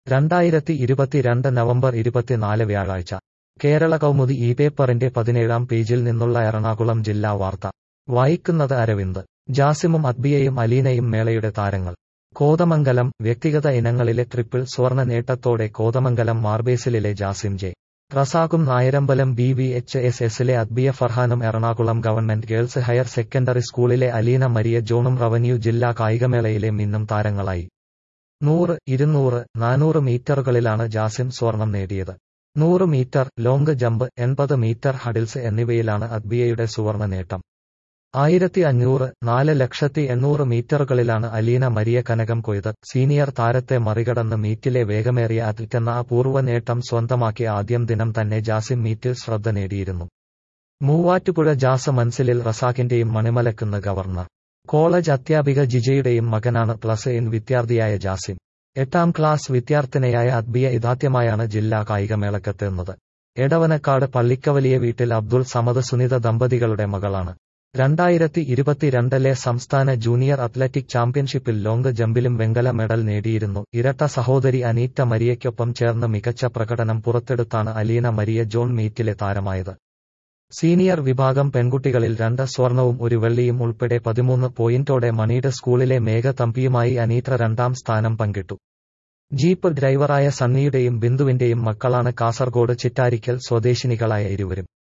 രണ്ടായിരത്തി ഇരുപത്തിരണ്ട് നവംബർ ഇരുപത്തിനാല് വ്യാഴാഴ്ച കേരള കൗമുദി ഈ പേപ്പറിന്റെ പതിനേഴാം പേജിൽ നിന്നുള്ള എറണാകുളം ജില്ലാ വാർത്ത വായിക്കുന്നത് അരവിന്ദ് ജാസിമും അദ്ബിയയും അലീനയും മേളയുടെ താരങ്ങൾ കോതമംഗലം വ്യക്തിഗത ഇനങ്ങളിലെ ട്രിപ്പിൾ സ്വർണ്ണ നേട്ടത്തോടെ കോതമംഗലം മാർബേസിലെ ജാസിം ജെ റസാഖും Nayarambalam B V H S എസിലെ അദ്ബിയ ഫർഹാനും Ernakulam government girls higher secondary സ്കൂളിലെ അലീന മരിയ ജോണും റവന്യൂ ജില്ലാ കായികമേളയിലെ മിന്നും താരങ്ങളായി നൂറ് ഇരുന്നൂറ് നാനൂറ് മീറ്ററുകളിലാണ് ജാസിം സ്വർണം നേടിയത് നൂറ് മീറ്റർ ലോങ് ജമ്പ് എൺപത് മീറ്റർ ഹഡിൽസ് എന്നിവയിലാണ് അദ്ബിയയുടെ സുവർണ നേട്ടം ആയിരത്തി അഞ്ഞൂറ് നാല് ലക്ഷത്തി എണ്ണൂറ് മീറ്ററുകളിലാണ് അലീന മരിയ കനകം കൊയ്ത് സീനിയർ താരത്തെ മറികടന്ന് മീറ്റിലെ വേഗമേറിയ അത്ലറ്റെന്ന അപൂർവ നേട്ടം സ്വന്തമാക്കിയ ആദ്യം ദിനം തന്നെ ജാസിം മീറ്റിൽ ശ്രദ്ധ നേടിയിരുന്നു മൂവാറ്റുപുഴ ജാസ മൻസിലിൽ റസാഖിന്റെയും മണിമലക്കുന്ന് ഗവർണർ കോളേജ് അധ്യാപിക ജിജയുടെയും മകനാണ് പ്ലസ് ഇൻ വിദ്യാർത്ഥിയായ ജാസിം എട്ടാം ക്ലാസ് വിദ്യാർത്ഥിനിയായ അദ്ബിയ ഇതാദ്യമായാണ് ജില്ലാ കായികമേളക്കെത്തുന്നത് എടവനക്കാട് പള്ളിക്കവലിയ വീട്ടിൽ അബ്ദുൾ സമദ് സുനിത ദമ്പതികളുടെ മകളാണ് രണ്ടായിരത്തി ഇരുപത്തിരണ്ടിലെ സംസ്ഥാന ജൂനിയർ അത്ലറ്റിക് ചാമ്പ്യൻഷിപ്പിൽ ലോങ് ജമ്പിലും വെങ്കല മെഡൽ നേടിയിരുന്നു ഇരട്ട സഹോദരി അനീറ്റ മരിയയ്ക്കൊപ്പം ചേർന്ന് മികച്ച പ്രകടനം പുറത്തെടുത്താണ് അലീന മരിയ ജോൺ മീറ്റിലെ താരമായത് സീനിയർ വിഭാഗം പെൺകുട്ടികളിൽ രണ്ട് സ്വർണവും ഒരു വെള്ളിയും ഉൾപ്പെടെ പതിമൂന്ന് പോയിന്റോടെ മണീഡ് സ്കൂളിലെ മേഘ തമ്പിയുമായി അനീത്ര രണ്ടാം സ്ഥാനം പങ്കിട്ടു ജീപ്പ് ഡ്രൈവറായ സണ്ണിയുടെയും ബിന്ദുവിന്റെയും മക്കളാണ് കാസർഗോഡ് ചിറ്റാരിക്കൽ സ്വദേശിനികളായ ഇരുവരും